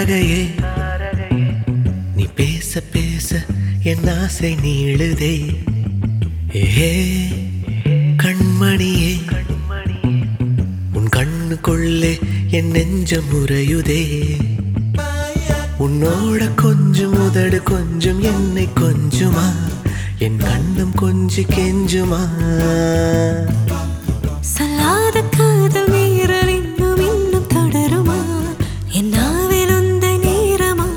தாரகையே நீ பேச பேச என் ஆசை நீளுதே ஏ கண்மணியே உன் கண்ணுக்குள்ளே என் நெஞ்சம் முறையுதே உன்னோட கொஞ்சம் உதடு கொஞ்சம் என்னை கொஞ்சுமா என் கண்ணம் கொஞ்சி கெஞ்சுமா சொல்லாத காதல் வீரல் இன்னும் இன்னும் தொடருமா என் நாவில் உந்த நேரமா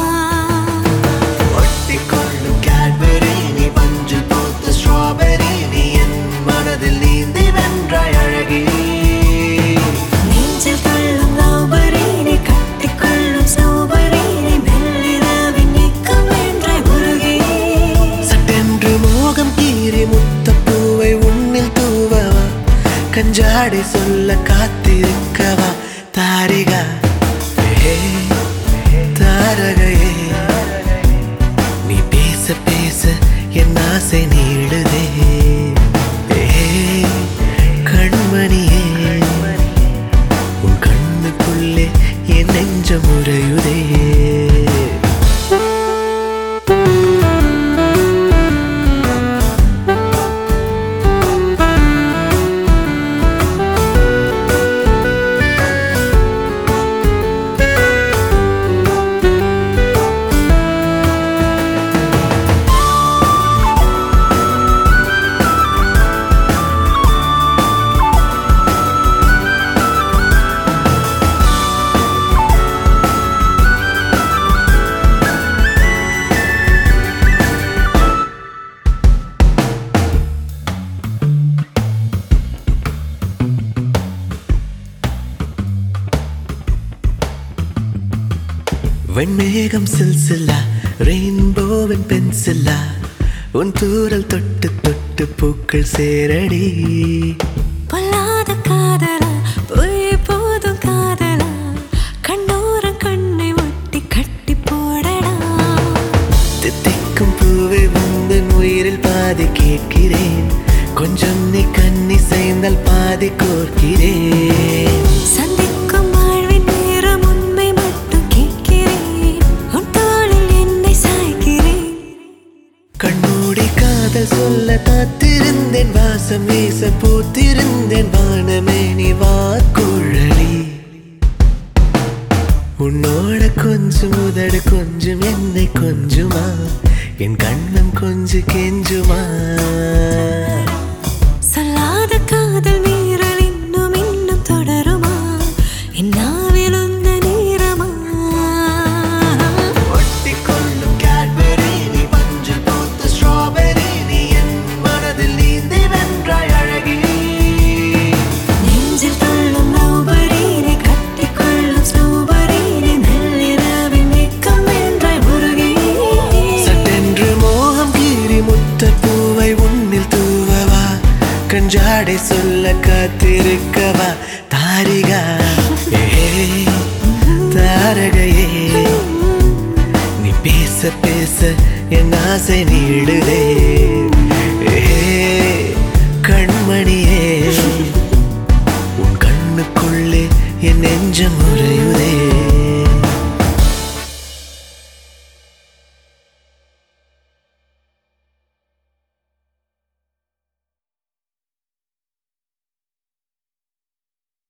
ஒட்டிக்கொள்ளும் கேட்பரி நீ பஞ்சில் பூத்த ஸ்ட்ராபெரி நீ என் மனதில் நீந்தி வென்றாய் அழகி நெஞ்சில் தள்ளும் லவ்பரி நீ கட்டிக்கொள்ளும் சௌபரி நீ மெல்லிரவின் நீக்கம் என்றாய் உருகி சட்டென்று மோகம் கீறி முத்தப்பூவை உன்னில் தூவவா கஞ்சாடை சொல்ல காத்திருக்கவா தாரிகா ஏ தாரகையே நீ பேச பேச என் ஆசை நீளுதே ஏ கண்மணியே உன் கண்ணுக்குள்ளே என் நெஞ்சம் முறையுதே வெண்மேகம் சில்சில்லா ரெயின்போவின் பென்சில்லா உன் தூரல் தொட்டு தொட்டு பூக்கள் சேரடி பொல்லாத காதலா பொய் போதும் காதலா கண்ணோரம் கண்ணை ஒட்டி கட்டி போடடா தித்திக்கும் பூவை உந்தன் உயிரில் பாதி கேட்கிறேன் கொஞ்சம் நீ கண்ணி செய்தால் பாதி கோர்க்கிறேன் சந்திக்கும் வாழ்வின் நேரம் உண்மை மட்டும் கேட்கிறேன் உன் தோளில் என்னை சாய்க்கிறேன் கண்மூடி காதல் சொல்ல காத்திருந்தேன் வாசம் வீச பூத்திருந்தேன் வானமே நீ வாக்குழலி உன்னோட கொஞ்சம் உதடு கொஞ்சம் என்னை கொஞ்சுமா என் கண்ணம் கொஞ்சம் கெஞ்சுமா சொல்லாத காதல் வீரல் இன்னும் இன்னும் தொடருமா என் நாவில் உந்த நேரமா ஒட்டிக்கொள்ளும் கேட்பரி நீ பஞ்சில் பூத்த ஸ்ட்ராபெரி நீ என் மனதில் நீந்தி வென்றாய் அழகி நெஞ்சில் துள்ளும் லவ்பரி நீ கட்டிக்கொள்ளும் ஸ்னோபரி நீ மெல்லிரவின் நீக்கம் என்றாய் உருகி சட்டென்று மோகம் கீறி முத்த பூவை உன்னில் தூவவா கஞ்சாடை சொல்ல காத்திருக்கவா தாரிகா ஏ தாரகையே நீ பேச பேச என் ஆசை நீடுதே ஏ கண்மணியே உன் கண்ணுக்குள்ளே என் நெஞ்சம் முறையுதே